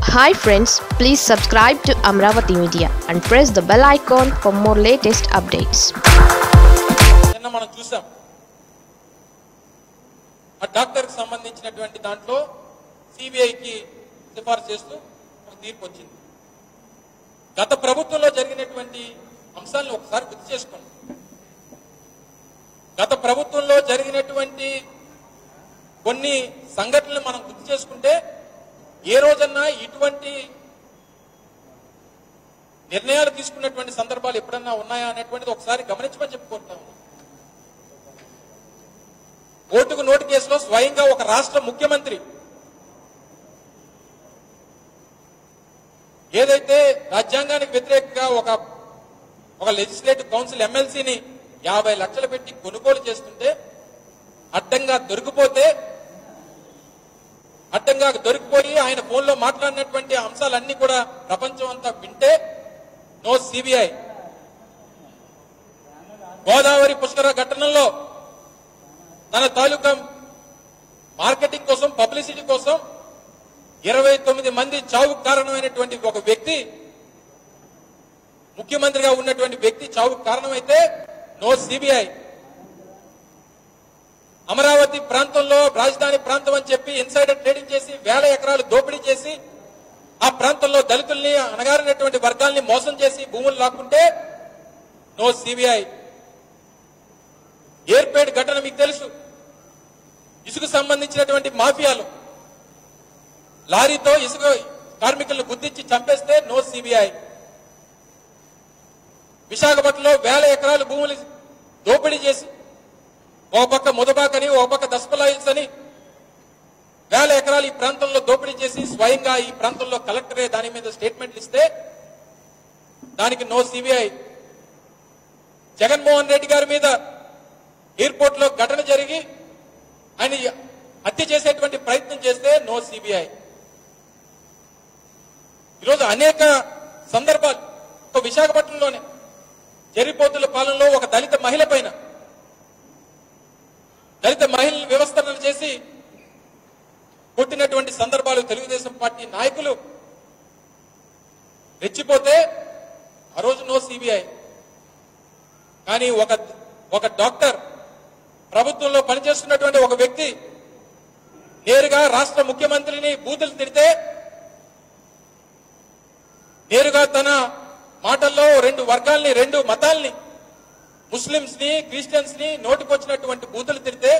Hi friends please subscribe to Amaravati media and press the bell icon for more latest updates నిన్న మనం చూసాం ఆ డాక్టర్కి సంబంధించినటువంటి దాంట్లో సిబిఐకి సిఫార్సు చేస్తూ ఒక తీర్పు వచ్చింది గత ప్రభుత్వంలో జరిగినటువంటి అంశాలను ఒకసారి గుర్తు చేసుకోండి గత ప్రభుత్వంలో జరిగినటువంటి కొన్ని సంఘటనలు మనం గుర్తు చేసుకుంటే ఏ రోజన్నా ఇటువంటి నిర్ణయాలు తీసుకున్నటువంటి సందర్భాలు ఎప్పుడన్నా ఉన్నాయా అనేటువంటిది ఒకసారి గమనించమని చెప్పుకుంటాము ఓటుకు నోటు కేసులో స్వయంగా ఒక రాష్ట్ర ముఖ్యమంత్రి ఏదైతే రాజ్యాంగానికి వ్యతిరేకంగా ఒక ఒక లెజిస్లేటివ్ కౌన్సిల్ ఎమ్మెల్సీని యాభై లక్షలు పెట్టి కొనుగోలు చేస్తుంటే అడ్డంగా దొరికిపోతే అడ్డంగా దొరికిపోయి ఆయన ఫోన్లో మాట్లాడినటువంటి అంశాలన్నీ కూడా ప్రపంచం అంతా వింటే నో సిబిఐ గోదావరి పుష్కర ఘటనలో తన తాలూకా మార్కెటింగ్ కోసం పబ్లిసిటీ కోసం ఇరవై తొమ్మిది మంది చావుకు కారణమైనటువంటి ఒక వ్యక్తి ముఖ్యమంత్రిగా ఉన్నటువంటి వ్యక్తి చావుకు కారణమైతే నో సిబిఐ అమరావతి ప్రాంతంలో రాజధాని ప్రాంతం అని చెప్పి ఇన్సైడర్ ట్రేడింగ్ చేసి వేల ఎకరాలు దోపిడీ చేసి ఆ ప్రాంతంలో దళితుల్ని అణగారినటువంటి వర్గాల్ని మోసం చేసి భూములు లాక్కుంటే నో సిబిఐ ఏర్పేడ్ ఘటన మీకు తెలుసు ఇసుకు సంబంధించినటువంటి మాఫియాలు లారీతో ఇసుక కార్మికులను గుర్తించి చంపేస్తే నో సిబిఐ విశాఖపట్నంలో వేల ఎకరాలు భూములు దోపిడీ చేసి ఒక పక్క ముదబాకని ఒక పక్క దస్పలాయిల్స్ అని వేల ఎకరాలు ఈ ప్రాంతంలో దోపిడీ చేసి స్వయంగా ఈ ప్రాంతంలో కలెక్టరే దాని మీద స్టేట్మెంట్లు ఇస్తే దానికి నో సిబిఐ జగన్మోహన్ రెడ్డి గారి మీద ఎయిర్పోర్ట్ లో ఘటన జరిగి ఆయన హత్య చేసేటువంటి ప్రయత్నం చేస్తే నో సిబిఐ ఈరోజు అనేక సందర్భాలు ఒక విశాఖపట్నంలోనే జరిపోతుల పాలనలో ఒక దళిత మహిళ పైన దళిత మహిళలు వ్యవస్థలను చేసి కొట్టినటువంటి సందర్భాలు తెలుగుదేశం పార్టీ నాయకులు రెచ్చిపోతే ఆ రోజు నో సిబిఐ కానీ ఒక ఒక డాక్టర్ ప్రభుత్వంలో పనిచేస్తున్నటువంటి ఒక వ్యక్తి నేరుగా రాష్ట్ర ముఖ్యమంత్రిని బూతులు తిడితే నేరుగా తన మాటల్లో రెండు వర్గాల్ని రెండు మతాల్ని ముస్లింస్ ని క్రిస్టియన్స్ ని నోటికొచ్చినటువంటి బూతులు తిడితే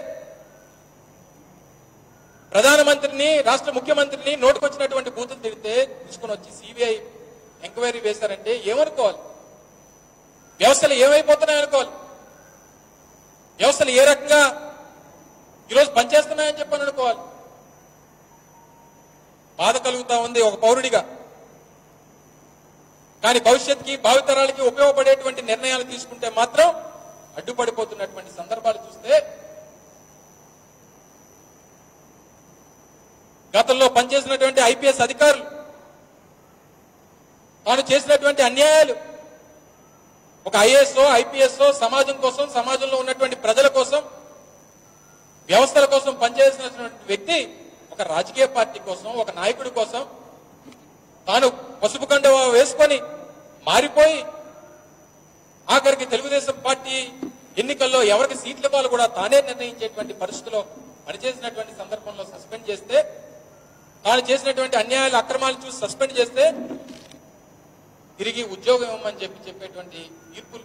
ప్రధానమంత్రిని రాష్ట్ర ముఖ్యమంత్రిని నోటికొచ్చినటువంటి బూతులు తిడితే తీసుకుని వచ్చి సిబిఐ ఎంక్వైరీ వేశారంటే ఏమనుకోవాలి వ్యవస్థలు ఏమైపోతున్నాయి అనుకోవాలి వ్యవస్థలు ఏ రకంగా ఈరోజు పనిచేస్తున్నాయని చెప్పని అనుకోవాలి బాధ కలుగుతా ఉంది ఒక పౌరుడిగా కానీ భవిష్యత్తుకి భావితరాలకి ఉపయోగపడేటువంటి నిర్ణయాలు తీసుకుంటే మాత్రం అడ్డుపడిపోతున్నటువంటి సందర్భాలు చూస్తే గతంలో పనిచేసినటువంటి ఐపీఎస్ అధికారులు తాను చేసినటువంటి అన్యాయాలు ఒక ఐఏఎస్ ఐపీఎస్ సమాజం కోసం సమాజంలో ఉన్నటువంటి ప్రజల కోసం వ్యవస్థల కోసం పనిచేసినటువంటి వ్యక్తి ఒక రాజకీయ పార్టీ కోసం ఒక నాయకుడి కోసం తాను పసుపు కండ వేసుకొని మారిపోయి ఆఖరికి తెలుగుదేశం పార్టీ ఎన్నికల్లో ఎవరికి సీట్లు ఇవ్వాలో కూడా తానే నిర్ణయించేటువంటి పరిస్థితిలో పనిచేసినటువంటి సందర్భంలో సస్పెండ్ చేస్తే తాను చేసినటువంటి అన్యాయాలు అక్రమాలు చూసి సస్పెండ్ చేస్తే తిరిగి ఉద్యోగం ఇవ్వమని చెప్పి చెప్పేటువంటి తీర్పులు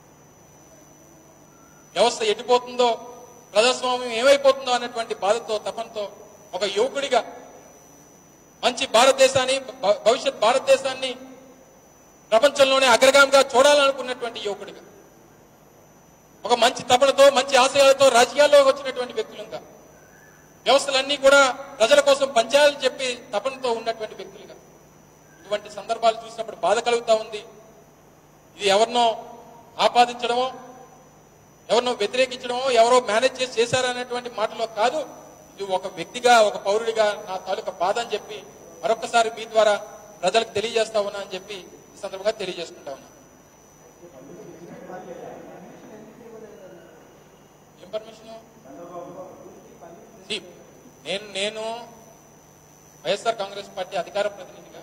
వ్యవస్థ ఎట్టిపోతుందో ప్రజాస్వామ్యం ఏమైపోతుందో అన్నటువంటి బాధతో తపంతో ఒక యువకుడిగా మంచి భారతదేశాన్ని భ- భవిష్యత్ భారతదేశాన్ని ప్రపంచంలోనే అగ్రగామిగా చూడాలనుకున్నటువంటి యువకుడిగా ఒక మంచి తపనతో మంచి ఆశయాలతో రాజకీయాల్లో వచ్చినటువంటి వ్యక్తులుగా వ్యవస్థలన్నీ కూడా ప్రజల కోసం పంచాలని చెప్పి తపనతో ఉన్నటువంటి వ్యక్తులుగా ఇటువంటి సందర్భాలు చూసినప్పుడు బాధ కలుగుతా ఉంది ఇది ఎవరినో ఆపాదించడమో ఎవరినో వ్యతిరేకించడమో ఎవరో మేనేజ్ చేసి చేశారనేటువంటి మాటలో కాదు ఇది ఒక వ్యక్తిగా ఒక పౌరుడిగా నా తాలూకా బాధ అని చెప్పి మరొకసారి మీ ద్వారా ప్రజలకు తెలియజేస్తా ఉన్నా అని చెప్పి ఈ సందర్భంగా తెలియజేసుకుంటా ఉన్నా ఏం పర్మిషన్ నేను నేను వైఎస్ఆర్ కాంగ్రెస్ పార్టీ అధికార ప్రతినిధిగా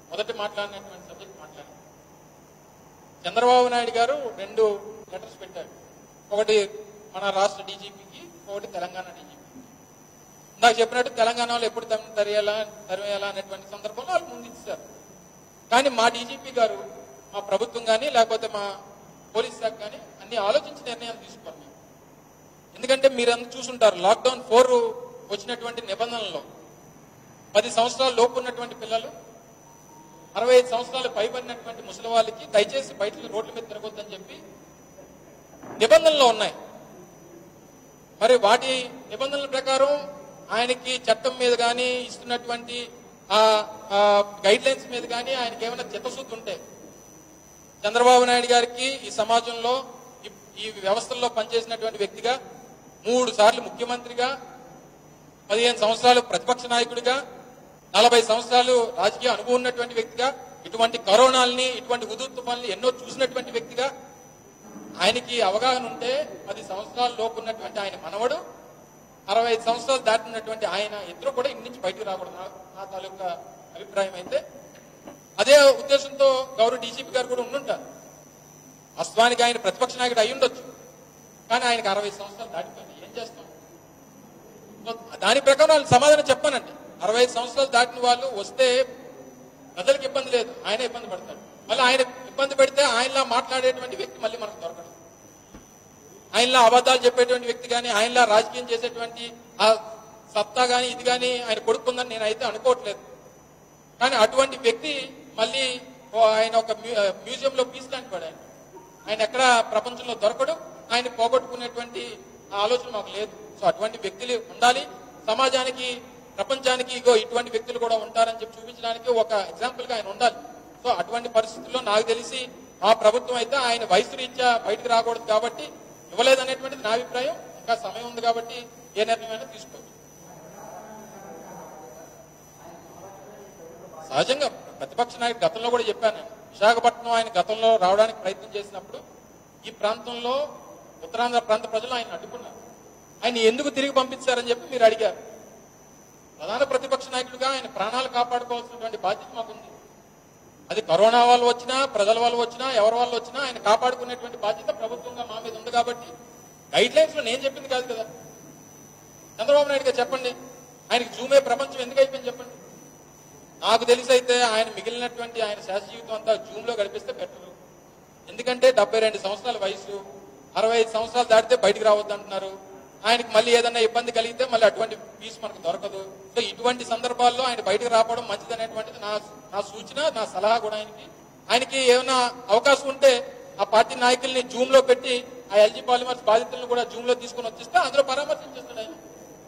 మొదటి మాట్లాడినటువంటి సబ్జెక్ట్ మాట్లాడారు చంద్రబాబు నాయుడు గారు రెండు లెటర్స్ పెట్టారు ఒకటి మన రాష్ట్ర డీజీపీకి ఒకటి తెలంగాణ డీజీపీ ఇందాక చెప్పినట్టు తెలంగాణలో ఎప్పుడు తమ తరియాలా తరివేయాలా అనేటువంటి సందర్భంలో వాళ్ళు ముందు ఇచ్చారు కానీ మా డీజీపీ గారు మా ప్రభుత్వం కానీ లేకపోతే మా పోలీస్ శాఖ కానీ అన్ని ఆలోచించి నిర్ణయాలు తీసుకోవాలి మేము ఎందుకంటే మీరు అందరూ చూసుంటారు లాక్డౌన్ ఫోర్ వచ్చినటువంటి నిబంధనల్లో పది సంవత్సరాల లోపు ఉన్నటువంటి పిల్లలు అరవై ఐదు సంవత్సరాలు పైబడినటువంటి ముసలి వాళ్ళకి దయచేసి బయట రోడ్ల మీద తిరగొద్దని చెప్పి నిబంధనలు ఉన్నాయి మరి వాటి నిబంధనల ప్రకారం ఆయనకి చట్టం మీద కానీ ఇస్తున్నటువంటి ఆ గైడ్ లైన్స్ మీద కానీ ఆయనకి ఏమైనా చిత్తశుద్ధి ఉంటే చంద్రబాబు నాయుడు గారికి ఈ సమాజంలో ఈ- ఈ వ్యవస్థల్లో పనిచేసినటువంటి వ్యక్తిగా మూడు సార్లు ముఖ్యమంత్రిగా పదిహేను సంవత్సరాలు ప్రతిపక్ష నాయకుడిగా నలభై సంవత్సరాలు రాజకీయ అనుభవం ఉన్నటువంటి వ్యక్తిగా ఇటువంటి కరోనాల్ని ఇటువంటి ఉధృత తుఫాన్లు ఎన్నో చూసినటువంటి వ్యక్తిగా ఆయనకి అవగాహన ఉంటే పది సంవత్సరాల లోపు ఉన్నటువంటి ఆయన మనవడు అరవై ఐదు సంవత్సరాలు దాటినటువంటి ఆయన ఇద్దరు కూడా ఇంటి నుంచి బయటకు రాకూడదు నా- నా తాలూకా అభిప్రాయం అయితే అదే ఉద్దేశంతో గౌరవ డీజీపీ గారు కూడా ఉండుంటారు వాస్తవానికి ఆయన ప్రతిపక్ష నాయకుడు అయి ఉండొచ్చు కానీ ఆయనకు అరవై సంవత్సరాలు దాటిపోయినాయి ఏం చేస్తాం సో దాని ప్రకారం వాళ్ళు సమాధానం చెప్పానండి అరవై ఐదు సంవత్సరాలు దాటిన వాళ్ళు వస్తే ప్రజలకు ఇబ్బంది లేదు ఆయన ఇబ్బంది పడతాడు మళ్ళీ ఆయన ఇబ్బంది పెడితే ఆయనలా మాట్లాడేటువంటి వ్యక్తి మళ్ళీ మనకు దొరకడు ఆయనలా అబద్ధాలు చెప్పేటువంటి వ్యక్తి కానీ ఆయనలా రాజకీయం చేసేటువంటి ఆ సత్తా కానీ ఇది కానీ ఆయన కొడుకుందని నేను అయితే అనుకోవట్లేదు కానీ అటువంటి వ్యక్తి మళ్ళీ ఓ ఆయన ఒక మ్యూ- మ్యూజియంలో పీస్ లాంటి వాడు ఆయన ఆయన ఎక్కడ ప్రపంచంలో దొరకడు ఆయన పోగొట్టుకునేటువంటి ఆలోచన మాకు లేదు సో అటువంటి వ్యక్తులు ఉండాలి సమాజానికి ప్రపంచానికి ఇగో ఇటువంటి వ్యక్తులు కూడా ఉంటారని చెప్పి చూపించడానికి ఒక ఎగ్జాంపుల్ గా ఆయన ఉండాలి సో అటువంటి పరిస్థితుల్లో నాకు తెలిసి ఆ ప్రభుత్వం అయితే ఆయన వయసు రీత్యా బయటకు రాకూడదు కాబట్టి ఇవ్వలేదనేటువంటిది నా అభిప్రాయం ఇంకా సమయం ఉంది కాబట్టి ఏ నిర్ణయమైనా తీసుకోవచ్చు సహజంగా ప్రతిపక్ష నాయకుడు గతంలో కూడా చెప్పాను నేను. విశాఖపట్నం ఆయన గతంలో రావడానికి ప్రయత్నం చేసినప్పుడు ఈ ప్రాంతంలో ఉత్తరాంధ్ర ప్రాంత ప్రజలు ఆయన అడ్డుకున్నారు ఆయన ఎందుకు తిరిగి పంపించారని చెప్పి మీరు అడిగారు ప్రధాన ప్రతిపక్ష నాయకుడిగా ఆయన ప్రాణాలు కాపాడుకోవాల్సినటువంటి బాధ్యత మాకుంది అది కరోనా వాళ్ళు వచ్చినా ప్రజల వాళ్ళు వచ్చినా ఎవరి వాళ్ళు వచ్చినా ఆయన కాపాడుకునేటువంటి బాధ్యత ప్రభుత్వంగా మా మీద ఉంది కాబట్టి గైడ్ లైన్స్ లో నేను చెప్పింది కాదు కదా చంద్రబాబు నాయుడు గారు చెప్పండి ఆయనకి జూమే ప్రపంచం ఎందుకు అయిపోయింది చెప్పండి నాకు తెలిసి అయితే ఆయన మిగిలినటువంటి ఆయన శాస జీవితం అంతా జూమ్ లో గడిపిస్తే బెటర్ ఎందుకంటే డెబ్బై రెండు సంవత్సరాల వయసు అరవై ఐదు సంవత్సరాలు దాటితే బయటికి రావద్దు అంటున్నారు ఆయనకి మళ్ళీ ఏదైనా ఇబ్బంది కలిగితే మళ్ళీ అటువంటి పీస్ మనకు దొరకదు సో ఇటువంటి సందర్భాల్లో ఆయన బయటకు రావడం మంచిది అనేటువంటిది నా నా సూచన నా సలహా కూడా ఆయనకి ఆయనకి ఏమైనా అవకాశం ఉంటే ఆ పార్టీ నాయకుల్ని జూమ్ లో పెట్టి ఆ ఎల్జీ పాలిమర్స్ బాధితులను కూడా జూమ్ లో తీసుకుని వచ్చేస్తే అందులో పరామర్శించేస్తాడు ఆయన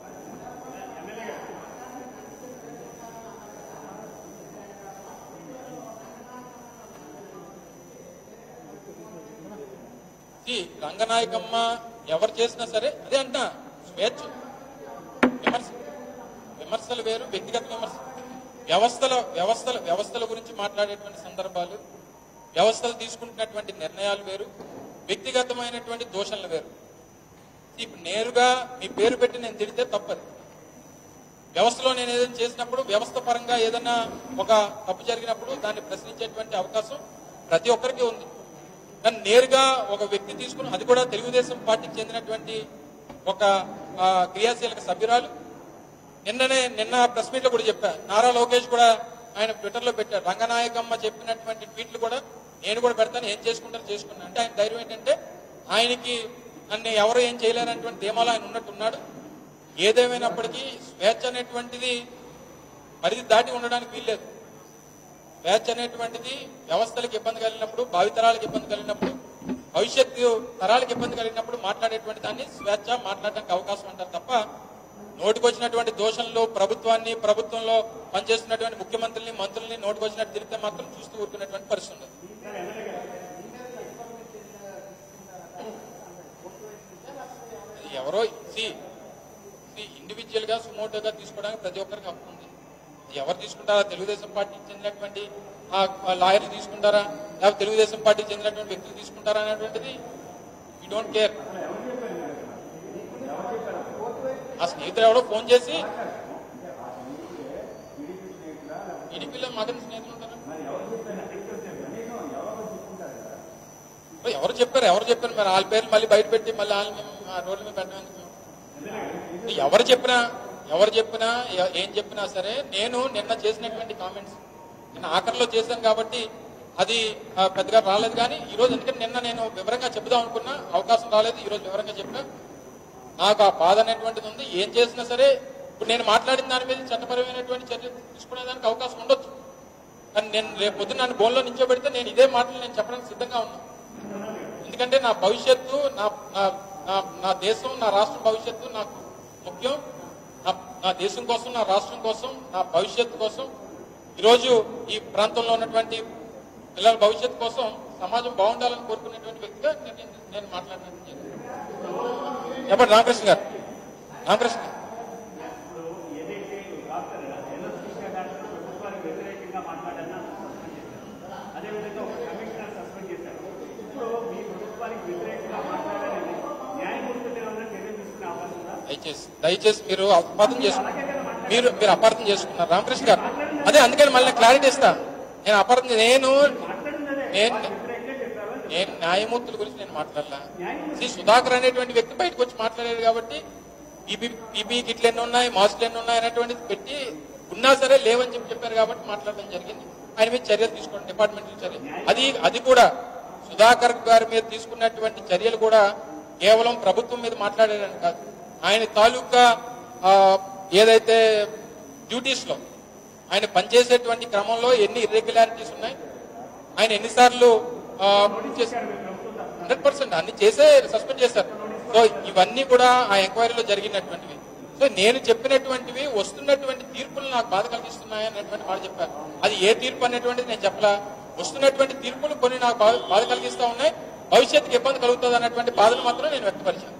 ఈ రంగనాయకమ్మ ఎవరు చేసినా సరే అదే అంట స్వేచ్ఛ విమర్శ విమర్శలు వేరు వ్యక్తిగత విమర్శ వ్యవస్థల వ్యవస్థల వ్యవస్థల గురించి మాట్లాడేటువంటి సందర్భాలు వ్యవస్థలు తీసుకుంటున్నటువంటి నిర్ణయాలు వేరు వ్యక్తిగతమైనటువంటి దోషణలు వేరు ఇప్పుడు నేరుగా మీ పేరు పెట్టి నేను తిడితే తప్పదు వ్యవస్థలో నేను ఏదైనా చేసినప్పుడు వ్యవస్థ పరంగా ఏదైనా ఒక తప్పు జరిగినప్పుడు దాన్ని ప్రశ్నించేటువంటి అవకాశం ప్రతి ఒక్కరికి ఉంది కానీ నేరుగా ఒక వ్యక్తి తీసుకుని అది కూడా తెలుగుదేశం పార్టీకి చెందినటువంటి ఒక ఆ, క్రియాశీలక సభ్యురాలు నిన్ననే నిన్న ప్రెస్ మీట్ లో కూడా చెప్పా నారా లోకేష్ కూడా ఆయన ట్విట్టర్ లో పెట్టారు రంగనాయకమ్మ చెప్పినటువంటి ట్వీట్లు కూడా నేను కూడా పెడతాను ఏం చేసుకుంటారో చేసుకున్నా అంటే ఆయన ధైర్యం ఏంటంటే ఆయనకి నన్ను ఎవరు ఏం చేయలేరనేటువంటి ధీమాలో ఆయన ఉన్నట్టున్నాడు ఏదేమైనప్పటికీ స్వేచ్ఛ అనేటువంటిది పరిధి దాటి ఉండడానికి వీల్లేదు స్వేచ్ఛ అనేటువంటిది వ్యవస్థలకు ఇబ్బంది కలిగినప్పుడు భావితరాలకు ఇబ్బంది కలిగినప్పుడు భవిష్యత్తు తరాలకు ఇబ్బంది కలిగినప్పుడు మాట్లాడేటువంటి దాన్ని స్వేచ్ఛ మాట్లాడడానికి అవకాశం అంటారు తప్ప నోటికొచ్చినటువంటి దోషంలో ప్రభుత్వాన్ని ప్రభుత్వంలో పనిచేస్తున్నటువంటి ముఖ్యమంత్రుల్ని మంత్రుల్ని నోటికొచ్చినట్టు తిరిగితే మాత్రం చూస్తూ ఊరుకునేటువంటి పరిస్థితి ఉండదు అది ఎవరో సి ఇండివిజువల్ గా సుమోటోగా తీసుకోవడానికి ప్రతి ఒక్కరికి హక్కు ఉంది ఎవరు తీసుకుంటారా తెలుగుదేశం పార్టీకి చెందినటువంటి ఆ లాయర్లు తీసుకుంటారా లేకపోతే తెలుగుదేశం పార్టీకి చెందినటువంటి వ్యక్తులు తీసుకుంటారా అనేటువంటిది యూ డోంట్ కేర్ ఆ స్నేహితుడు ఎవడో ఫోన్ చేసి టీడీపీలో మాకని స్నేహితులు ఉంటారు మరి ఎవరు చెప్పారు ఎవరు చెప్పారు మరి వాళ్ళ పేర్లు మళ్ళీ బయట పెట్టి మళ్ళీ వాళ్ళని ఆ రోడ్ల మీద పెట్టడం ఎందుకు? ఎవరు చెప్పినా ఎవరు చెప్పినా ఎ- ఏం చెప్పినా సరే నేను నిన్న చేసినటువంటి కామెంట్స్ నిన్న ఆఖరిలో చేశాను కాబట్టి అది ఆ, పెద్దగా రాలేదు కానీ ఈ రోజు ఎందుకంటే నిన్న నేను వివరంగా చెబుదాం అనుకున్నా అవకాశం రాలేదు ఈ రోజు వివరంగా చెప్పినా నాకు ఆ బాధ అనేటువంటిది ఉంది ఏం చేసినా సరే ఇప్పుడు నేను మాట్లాడిన దాని మీద చట్టపరమైనటువంటి చర్య తీసుకునేదానికి అవకాశం ఉండొచ్చు కానీ నేను రేపు పొద్దున్న నన్ను బోన్లో నించోబెడితే నేను ఇదే మాటలు నేను చెప్పడానికి సిద్ధంగా ఉన్నా ఎందుకంటే నా భవిష్యత్తు నా నా- నా- నా దేశం నా రాష్ట్రం భవిష్యత్తు నాకు ముఖ్యం నా నా దేశం కోసం నా రాష్ట్రం కోసం నా భవిష్యత్తు కోసం ఈరోజు ఈ ప్రాంతంలో ఉన్నటువంటి పిల్లల భవిష్యత్తు కోసం సమాజం బాగుండాలని కోరుకునేటువంటి వ్యక్తిగా నేను నేను మాట్లాడినట్టు చెప్పండి రామకృష్ణ గారు రామకృష్ణ గారు వ్యతిరేకంగా మాట్లాడాలని సస్పెండ్ చేశారు అదేవిధంగా ఒక కమిషనర్ సస్పెండ్ చేశారు ఇప్పుడు మీ ప్రభుత్వానికి వ్యతిరేకంగా మాట్లాడాలని న్యాయమూర్తి మీద ఉన్న చర్య తీసుకునే అవకాశం ఉందా దయచేసి దయచేసి మీరు అపార్థం చేసుకున్నారు మీరు మీరు అపార్థం చేసుకున్నారు రామకృష్ణ గారు అదే అందుకని మళ్ళీ క్లారిటీ ఇస్తా నేను అపార్థం నేను నేను నేను న్యాయమూర్తుల గురించి నేను మాట్లాడలా శ్రీ సుధాకర్ అనేటువంటి వ్యక్తి బయటకు వచ్చి మాట్లాడారు కాబట్టి పీబీ పీబీకి ఇట్లా ఎన్ని ఉన్నాయి మాస్కులు ఎన్ని ఉన్నాయి అనేటువంటిది పెట్టి ఉన్నా సరే లేవని చెప్పి చెప్పారు కాబట్టి మాట్లాడడం జరిగింది ఆయన మీద చర్యలు తీసుకోండి డిపార్ట్మెంట్ చర్య అది అది కూడా సుధాకర్ గారి మీద తీసుకున్నటువంటి చర్యలు కూడా కేవలం ప్రభుత్వం మీద మాట్లాడారని కాదు ఆయన తాలూకా ఆ, ఏదైతే డ్యూటీస్ లో ఆయన పనిచేసేటువంటి క్రమంలో ఎన్ని ఇర్రెగ్యులారిటీస్ ఉన్నాయి ఆయన ఎన్నిసార్లు హండ్రెడ్ పర్సెంట్ అన్ని చేసే సస్పెండ్ చేశారు సో ఇవన్నీ కూడా ఆ ఎంక్వైరీలో జరిగినటువంటివి సో నేను చెప్పినటువంటివి వస్తున్నటువంటి తీర్పులు నాకు బాధ కలిగిస్తున్నాయి అన్నటువంటి మాట చెప్పారు అది ఏ తీర్పు అనేటువంటిది నేను చెప్పలా వస్తున్నటువంటి తీర్పులు కొన్ని నాకు బాధ బాధ కలిగిస్తా ఉన్నాయి భవిష్యత్తుకి ఇబ్బంది కలుగుతుంది అన్నటువంటి బాధను మాత్రం నేను వ్యక్తపరిచాను